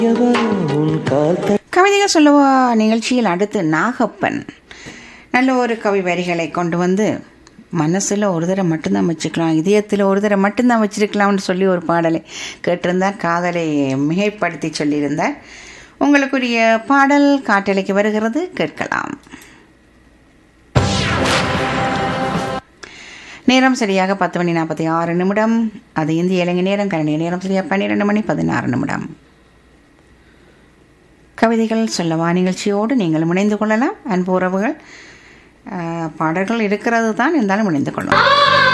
உன் கால் கவிதைகள் சொல்லவா நிகழ்ச்சியில் அடுத்து நாகப்பன் நல்ல ஒரு கவி வரிகளை கொண்டு வந்து மனசில் ஒரு தடவை மட்டும்தான் வச்சுக்கலாம் இதயத்தில் ஒரு தடவை மட்டும்தான் வச்சிருக்கலாம்னு சொல்லி ஒரு பாடலை கேட்டிருந்தார் காதலை மிகைப்படுத்தி சொல்லியிருந்தார் உங்களுக்குரிய பாடல் காட்டலைக்கு வருகிறது கேட்கலாம் நேரம் சரியாக பத்து மணி நாற்பத்தி ஆறு நிமிடம் அது இந்திய இலங்கை நேரம் கரண்டிய நேரம் சரியாக பன்னிரெண்டு மணி பதினாறு நிமிடம் கவிதைகள் சொல்லவா நிகழ்ச்சியோடு நீங்கள் இணைந்து கொள்ளலாம் அன்பு உறவுகள் அஹ், பாடல்கள் இருக்கிறது தான் இருந்தாலும் இணைந்து கொள்ளலாம்